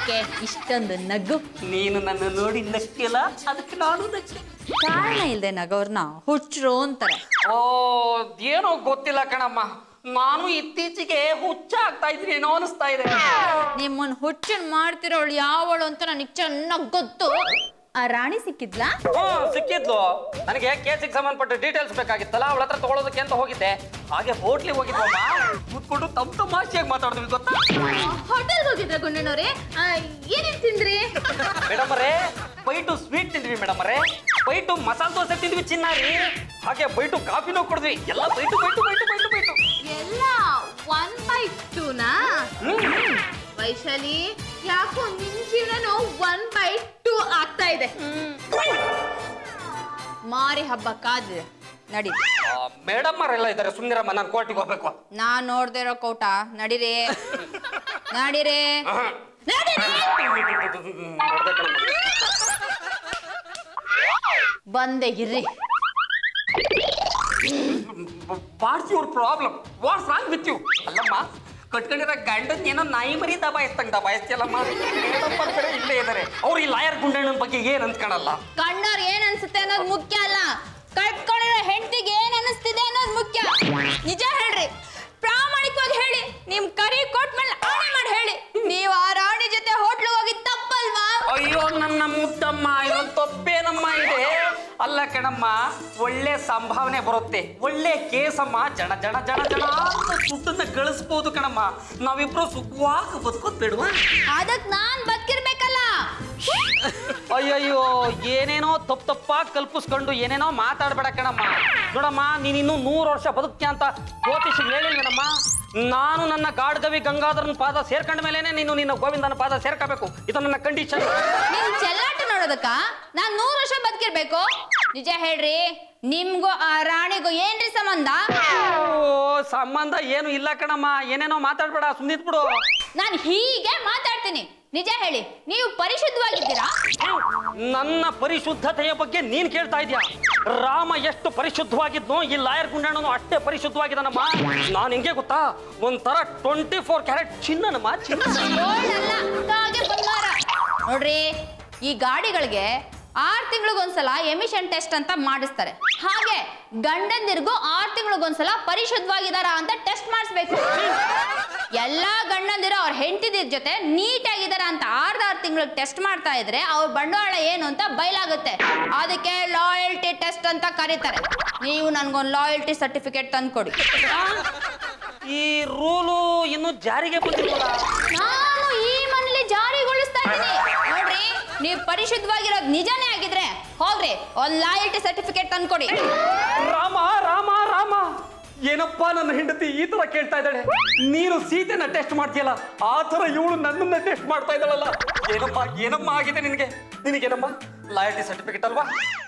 ಯಾಕೆ ಇಷ್ಟೊಂದು ನಗು ನೀನು ನನ್ನ ನೋಡಿ ನಕ್ಕಿಯಲ್ಲ ಅದಕ್ಕೆ ನಾನು ನಕ್ಕಿ ಕಾರಣ ಇಲ್ದೆ ನಗೋರ್ನ ಹುಚ್ಚರು ಅಂತಾರೆ ಓ ಏನೋ ಗೊತ್ತಿಲ್ಲ ಕಣಮ್ಮ ನಾನು ಇತ್ತೀಚೆಗೆ ಹುಚ್ಚ ಆಗ್ತಾ ಇದ್ದೀನಿ ಏನೋ ಅನಿಸ್ತಾ ಇದೆ ನಿಮ್ಮನ್ ಹುಚ್ಚನ್ ಮಾಡ್ತಿರೋಳು ಯಾವಳು ಅಂತ ನನಗೆ ಚೆನ್ನಾಗ್ ಗೊತ್ತು ಆ ರಾಣಿ ಸಿಕ್ಕಿದ್ಲಾ ಹ್ಮ್ ಸಿಕ್ಕಿದ್ಲು ನನಗೆ ಕೇಸಿಗೆ ಸಂಬಂಧಪಟ್ಟ ಡೀಟೇಲ್ಸ್ ಬೇಕಾಗಿತ್ತಲ್ಲ ಅವಳ ಹತ್ರ ತಗೊಳ್ಳೋದಕ್ಕೆ ಅಂತ ಹೋಗಿದ್ದೆ ಹಾಗೆ ಹೋಟ್ಲಿಗೆ ಹೋಗಿದ್ವಮ್ಮ ಕೂತ್ಕೊಂಡು ತಮ್ಮ ತಮಾಷೆಯಾಗಿ ಮಾತಾಡಿದ್ವಿ ಗೊತ್ತಾ ಹೋಟೆಲ್ಗೆ ಹೋಗಿದ್ರ ಗುಂಡನವ್ರೆ ಏನೇನ್ ತಿಂದ್ರಿ ಮೇಡಮ್ ಅವರೇ ಬೈಟು ಸ್ವೀಟ್ ತಿಂದ್ವಿ ಮೇಡಮ್ ಅವರೇ ಬೈಟು ಮಸಾಲೆ ದೋಸೆ ತಿಂದ್ವಿ ಚಿನ್ನಾರಿ ಹಾಗೆ ಬೈಟು ಕಾಫಿನೂ ಕುಡಿದ್ವಿ ಎಲ್ಲ by two by two by two by two by two ಎಲ್ಲ ಒನ್ ಬೈ ಟೂನಾ ವೈಶಾಲಿ ಯಾಕೋ ನಿನ್ ಜೀವನನು ಒನ್ ಬೈ ಟೂ ಆಗ್ತಾ ಇದೆ ಮಾರಿ ಹಬ್ಬ ಕಾದಿದೆ ನಡಿ ಮೇಡಮ್ ಅವರೆಲ್ಲ ಇದ್ದಾರೆ ಸುಮ್ಮನಿರಮ್ಮ ನಾನು ಕೋರ್ಟಿಗೆ ಹೋಗ್ಬೇಕು ನಾ ನೋಡ್ದೆ ಇರೋ ಕೌಟ ನಡಿರಿ ನಡಿರಿ ನಡೀರಿ. ನೋಡ್ದೆ ಕಣಮ್ಮ. ಬಂದೆ ಇರ್ರಿ what's your problem what's wrong with you ಅಲ್ಲಮ್ಮ ಕಟ್ಕೊಂಡಿರೋ ಗಂಡನ್ ಏನೋ ನಾಯಿ ಮರಿ ದಬಾಯಿಸ್ತಂಗ್ ದಬಾಯಿಸ್ತಿಯಲ್ಲಮ್ಮ ಮೇಡಮ್ ಅವ್ರ ಕಡೆ ಇಲ್ಲೇ ಇದ್ದಾರೆ ಅವ್ರು ಈ ಲಾಯರ್ ಗುಂಡಣ್ಣನ ಬಗ್ಗೆ ಏನ್ ಅನ್ಸ್ಕೊಳಲ್ಲ ಕಂಡೋರ್ ಏನ್ ಅನ್ಸುತ್ತೆ ಅನ್ನೋದು ಮುಖ್ಯ ಅಲ್ಲ ಕಟ್ಕೊಂಡಿರೋ ಹೆಂಡತಿಗೆ ಏನ್ ಅನಿಸ್ತಿದೆ ಅನ್ನೋದು ಮುಖ್ಯ ನಿಜ ಹೇಳ್ರಿ ಪ್ರಾಮಾಣಿಕವಾಗಿ ಹೇಳಿ ನಿಮ್ ಕರಿ ಕೊಟ್ಮೇಲೆ ಆಣೆ ಮಾಡಿ ಹೇಳಿ ನೀವು ಆ ರಾಣಿ ಜೊತೆ ಹೋಟ್ಲು ಹೋಗಿ ತಪ್ಪಲ್ವಾ ಅಯ್ಯೋ ನನ್ನ ಮುದ್ದಮ್ಮ ಇದೊಂದು ತಪ್ಪೇನಮ್ಮ ಇದೆ ಅಲ್ಲ ಕಣಮ್ಮ ಒಳ್ಳೆ ಸಂಭಾವನೆ ಬರುತ್ತೆ ಒಳ್ಳೆ ಕೇಸಮ್ಮ ಜನ ಜನ ಜನ ಜನ ಅಂತ ಸುತ್ತನ್ನ ಗಳಿಸ್ಬೋದು ಕಣಮ್ಮ ನಾವಿಬ್ರು ಸುಖವಾಗಿ ಬದುಕೋದ್ ಬೇಡವಾ ಅದಕ್ ನಾನ್ ಬದುಕಿರ್ಬೇಕಲ್ಲ ಅಯ್ಯಯ್ಯೋ ಏನೇನೋ ತಪ್ಪು ತಪ್ಪಾಗಿ ಕಲ್ಪಿಸ್ಕೊಂಡು ಏನೇನೋ ಮಾತಾಡ್ಬೇಡ ಕಣಮ್ಮ ನೋಡಮ್ಮ ನೀನ್ ಇನ್ನೂ ನೂರು ವರ್ಷ ಬದುಕ್ತ್ಯಾ ಅಂತ ಜ್ಯೋತಿಷಿಗೆ ಹೇಳಿಲ್ವೇನಮ್ಮ ನಾನು ನನ್ನ ಗಾಡ್ಗವಿ ಗಂಗಾಧರನ ಪಾದ ಸೇರ್ಕೊಂಡ ಮೇಲೇನೆ ನೀನು ನಿನ್ನ ಗೋವಿಂದನ ಪಾದ ಸೇರ್ಕೋಬೇಕು ಇದು ನನ್ನ ಕಂಡೀಷನ್ ನಿಮ್ ಚೆಲ್ಲಾಟ ನೋಡೋದಕ್ಕ ನಾನ್ ನೂರು ವರ್ಷ ಬದುಕಿರ್ಬೇಕು ನಿಜ ಹೇಳ್ರಿ ನಿಮ್ಗೂ ಆ ರಾಣಿಗೂ ಏನ್ರಿ ಸಂಬಂಧ ಓ ಸಂಬಂಧ ಏನು ಇಲ್ಲ ಕಣಮ್ಮ ಏನೇನೋ ಮಾತಾಡ್ಬೇಡ ಸುಮ್ಮನಿದ್ಬಿಡು ನಾನ್ ಹೀಗೆ ಮಾತಾಡ್ತೀನಿ ನಿಜ ಹೇಳಿ ನೀವು ಪರಿಶುದ್ಧವಾಗಿದ್ದೀರಾ ನನ್ನ ಪರಿಶುದ್ಧತೆಯ ಬಗ್ಗೆ ನೀನ್ ಕೇಳ್ತಾ ಇದೀಯ ರಾಮ ಎಷ್ಟು ಪರಿಶುದ್ಧವಾಗಿದ್ನೋ ಈ ಲಾಯರ್ ಗುಂಡಣ್ಣನು ಅಷ್ಟೇ ಪರಿಶುದ್ಧವಾಗಿದ್ದಾನಮ್ಮ ನಾನು ಹೆಂಗೆ ಗೊತ್ತಾ ಒಂಥರ ಟ್ವೆಂಟಿ ಫೋರ್ ಕ್ಯಾರೆಟ್ ಚಿನ್ನನಮ್ಮ ಚಿನ್ನ ಗೋಲ್ಡ್ ಅಲ್ಲ ಕಾಗೆ ಬಂಗಾರ ನೋಡ್ರಿ ಈ ಗಾಡಿಗಳಿಗೆ ಆರ್ ತಿಂಗಳಿಗೊಂದ್ಸಲ ಎಮಿಷನ್ ಟೆಸ್ಟ್ ಅಂತ ಮಾಡಿಸ್ತಾರೆ ಹಾಗೆ ಗಂಡಂದಿರ್ಗೂ ಆರ್ ತಿಂಗಳಿಗೊಂದ್ಸಲ ಪರಿಶುದ್ಧವಾಗಿದಾರ ಅಂತ ಟೆಸ್ಟ್ ಮಾಡಿಸ್ಬೇಕು ಎಲ್ಲಾ ಗಂಡಂದಿರು ಅವ್ರ ಹೆಂಡತಿದಿರ್ ಜೊತೆ ನೀಟಾಗಿದಾರ ಅಂತ ಆರ್ದಾರು ತಿಂಗಳಿಗೆ ಟೆಸ್ಟ್ ಮಾಡ್ತಾ ಇದ್ರೆ ಅವ್ರ ಬಂಡವಾಳ ಏನು ಅಂತ ಬಯಲಾಗುತ್ತೆ ಅದಕ್ಕೆ ಲಾಯಲ್ಟಿ ಟೆಸ್ಟ್ ಅಂತ ಕರೀತಾರೆ ನೀವು ನನ್ಗೊಂದು ಲಾಯಲ್ಟಿ ಸರ್ಟಿಫಿಕೇಟ್ ತಂದ್ಕೊಡಿ ಈ ರೂಲು ಇನ್ನು ಜಾರಿಗೆ ಬಂದಿಲ್ವಲ್ಲ ನಾನು ಈ ಮನೇಲಿ ಜಾರಿಗೊಳಿಸ್ತಾ ಇದ್ದೀನಿ ನೋಡ್ರಿ ನೀವು ಪರಿಶುದ್ಧವಾಗಿರೋದು ನಿಜನೇ ಆಗಿದ್ರೆ ಹೋಗ್ರಿ ಒಂದ್ ಲಾಯಲ್ಟಿ ಸರ್ಟಿಫಿಕೇಟ್ ತಂದ್ಕೊಡಿ ರಾಮ ರಾಮ ರಾಮ ಏನಪ್ಪ ನನ್ನ ಹೆಂಡತಿ ಈ ತರ ಕೇಳ್ತಾ ಇದ್ದಾಳೆ ನೀನು ಸೀತೆನ ಟೆಸ್ಟ್ ಮಾಡ್ತೀಯಲ್ಲ ಆ ತರ ಇವಳು ನನ್ನನ್ನ ಟೆಸ್ಟ್ ಮಾಡ್ತಾ ಇದ್ದಾಳಲ್ಲ ಏನಪ್ಪ ಏನಮ್ಮ ಆಗಿದೆ ನಿನಗೆ ನಿನಗೇನಮ್ಮ ಲಾಯಲ್ಟಿ ಸರ್ಟಿಫಿಕೇಟ್ ಅಲ್ವಾ